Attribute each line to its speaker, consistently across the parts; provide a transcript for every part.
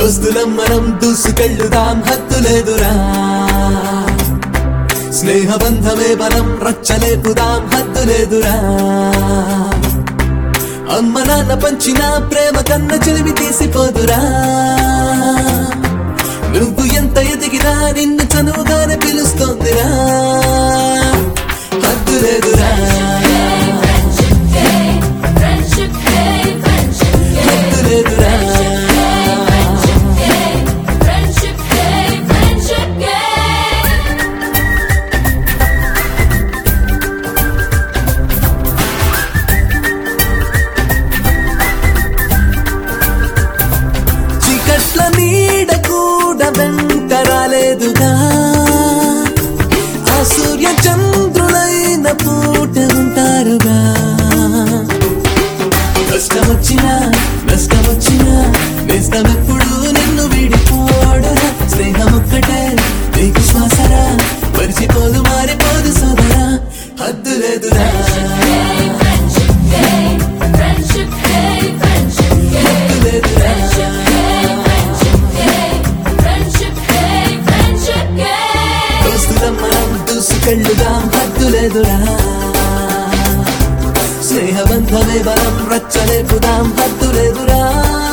Speaker 1: దోస్తులం మనం దూసుకెళ్ళుదాం హద్దులేదురా స్నేహబంధమే బలం రచ్చలేపుదాం హద్దులేదురా అమ్మ నాన్న పంచిన ప్రేమ కన్న చెలిమి తీసిపోదురా నువ్వు ఎంత ఎదిగినా నిన్ను చనువుగానే పిలుస్తోందిరా హద్దులేదురా
Speaker 2: Friendship, hey, friendship, hey,
Speaker 1: హద్దులేదురా
Speaker 2: friendship, hey, friendship, hey.
Speaker 1: చీకట్ల నీడ కూడా వెంట రాలేదుగా ఆ సూర్య చంద్రులైన పూట ఉంటారుగా కష్టం వచ్చినా నష్టం వచ్చినా నేస్తం ఎప్పుడు నిన్ను వీడిపోడురా స్నేహం ఒక్కటే నీకు శ్వాసరా మరిచిపోదు మారిపోదు సోదరా హద్దు లేదురా
Speaker 2: Friendship, hey, friendship, hey,
Speaker 1: హద్దు లేదురా
Speaker 2: friendship, hey, friendship, hey.
Speaker 1: దోస్తులం మనం దూసుకెళ్ళుదాం హద్దు లేదురా స్నేహబంధమే బలం రచ్చలేపుదాం హద్దు లేదురా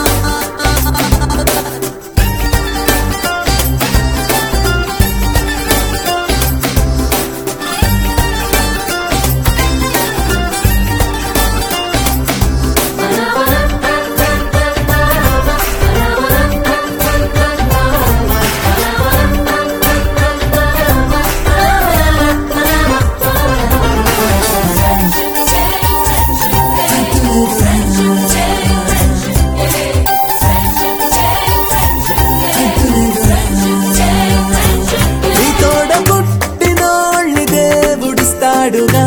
Speaker 1: నీ తోడ పుట్టినోళ్ళి దేవుడిస్తాడుగా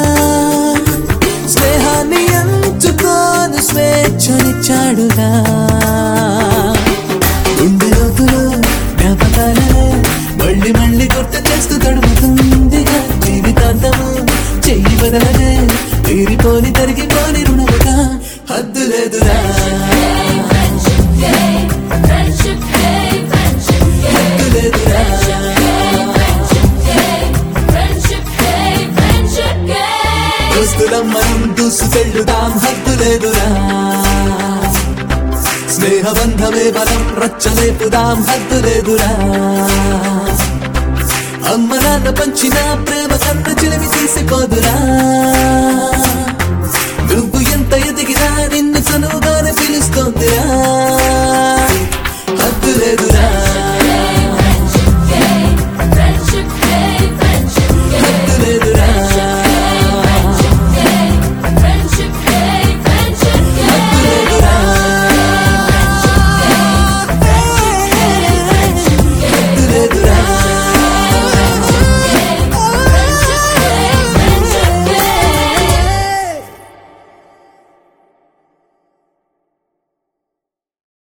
Speaker 1: స్నేహాన్ని ఎంచుకోను స్వేచ్ఛనిచ్చాడుగా గుండె లోతులో జ్ఞాపకాలనే మళ్ళీ మళ్ళీ గుర్తు చేస్తూ తడుముతుందిగా జీవితాంతము చెయ్యి బదలనే తీరిపోని తరిగిపోని రుణముగా హద్దు లేదురా
Speaker 2: Friendship, hey, friendship, hey,
Speaker 1: హద్దు లేదురా
Speaker 2: friendship, hey, friendship, hey.
Speaker 1: దోస్తులం మనం దూసుకెళ్ళుదాం హద్దు లేదురా స్నేహబంధమే బలం రచ్చలేపుదాం హద్దు లేదురా అమ్మ నాన్న పంచిన ప్రేమ కన్న చిలిమి తీసిపోదురా